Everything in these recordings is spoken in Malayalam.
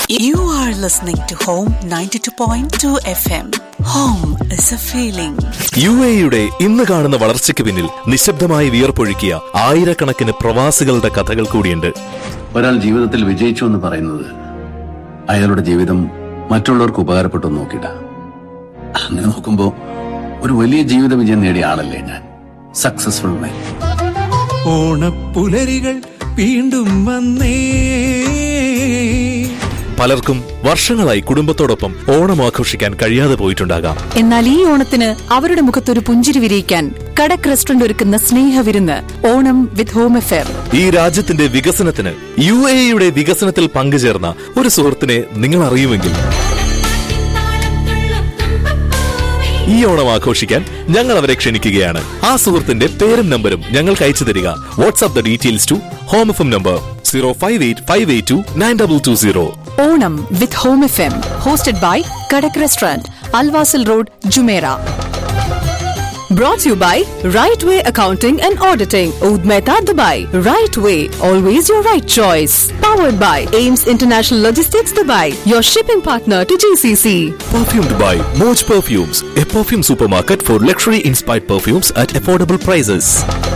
You are listening to Home 92.2 FM. Home is a feeling. U എയുടെ ഇന്ന് കാണുന്ന വളർച്ചയ്ക്ക് പിന്നിൽ നിശബ്ദമായി വിയർപ്പൊഴുക്കിയ ആയിരക്കണക്കിന് പ്രവാസികളുടെ കഥകൾ കൂടിയുണ്ട് ഒരാൾ ജീവിതത്തിൽ വിജയിച്ചു എന്ന് പറയുന്നത് അയാളുടെ ജീവിതം മറ്റുള്ളവർക്ക് ഉപകാരപ്പെട്ടു എന്ന് നോക്കിയിട്ട അങ്ങനെ നോക്കുമ്പോ ഒരു വലിയ ജീവിത വിജയം നേടിയ ആളല്ലേ ഞാൻ സക്സസ്ഫുൾ മാൻ ഓണപ്പുലരികൾ വീണ്ടും വന്നേ പലർക്കും വർഷങ്ങളായി കുടുംബത്തോടൊപ്പം ഓണം ആഘോഷിക്കാൻ കഴിയാതെ പോയിട്ടുണ്ടാകാം എന്നാൽ ഈ ഓണത്തിന് അവരുടെ മുഖത്തൊരു പുഞ്ചിരി വിരിയിക്കാൻ കടക് റെസ്റ്റോറന്റ് ഒരുക്കുന്ന സ്നേഹവിരുന്ന് ഓണം വിത്ത് ഹോം എഫെയർ ഈ രാജ്യത്തിന്റെ വികസനത്തിന് യു എയുടെ വികസനത്തിൽ പങ്കുചേർന്ന ഒരു സുഹൃത്തിനെ നിങ്ങൾ അറിയുമെങ്കിൽ ഈ ഓണം ആഘോഷിക്കാൻ ഞങ്ങൾ അവരെ ക്ഷണിക്കുകയാണ് ആ സുഹൃത്തിന്റെ പേരും നമ്പരും ഞങ്ങൾക്ക് അയച്ചു തരിക WhatsApp the details to Home F M number zero five eight five eight two nine double two zero Onam with Home F M hosted by Kadak restaurant Al Wasl road Jumeirah Brought to you by Right Way Accounting and Auditing, Oud Mehta, Dubai. Right Way, always your right choice. Powered by Ames International Logistics, Dubai, your shipping partner to GCC. Perfumed by Moj Perfumes, a perfume supermarket for luxury inspired perfumes at affordable prices.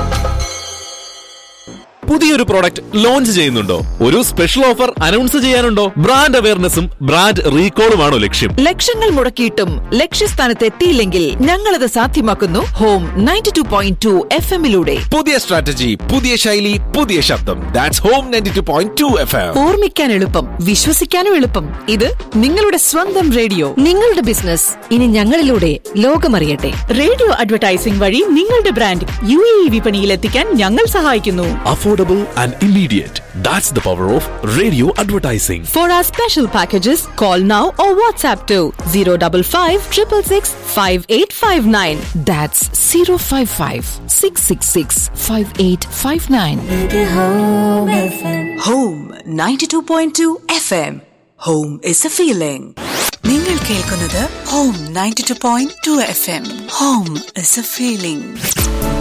പുതിയൊരു പ്രോഡക്റ്റ് ലോഞ്ച് ചെയ്യുന്നുണ്ടോ ഒരു സ്പെഷ്യൽ ഓഫർ അനൗൺസ് ചെയ്യാനുണ്ടോ ബ്രാൻഡ് അവയർനെസ്സും ബ്രാൻഡ് റീകോളുമാണോ ലക്ഷ്യം ലക്ഷങ്ങൾ മുടക്കിയിട്ടും ലക്ഷ്യസ്ഥാനത്ത് എത്തിയില്ലെങ്കിൽ ഞങ്ങളത് സാധ്യമാക്കുന്നു Home ninety two point two F എമ്മിലൂടെ പുതിയ സ്ട്രാറ്റജി പുതിയ ശൈലി പുതിയ ശബ്ദം that's Home ninety two point two F M ഓർമ്മിക്കാൻ എളുപ്പം വിശ്വസിക്കാനും എളുപ്പം ഇത് നിങ്ങളുടെ സ്വന്തം റേഡിയോ നിങ്ങളുടെ ബിസിനസ് ഇനി ഞങ്ങളിലൂടെ ലോകമറിയട്ടെ റേഡിയോ അഡ്വർടൈസിംഗ് വഴി നിങ്ങളുടെ ബ്രാൻഡ് യു എ വിപണിയിൽ എത്തിക്കാൻ ഞങ്ങൾ സഹായിക്കുന്നു affordable and immediate that's the power of radio advertising For our special packages, call now or WhatsApp to 055 666 5859. That's zero five five six six six five eight five nine Home 92.2 FM. Home is a feeling. നിങ്ങൾ കേൾക്കുന്നത് Home 92.2 FM. Home is a feeling.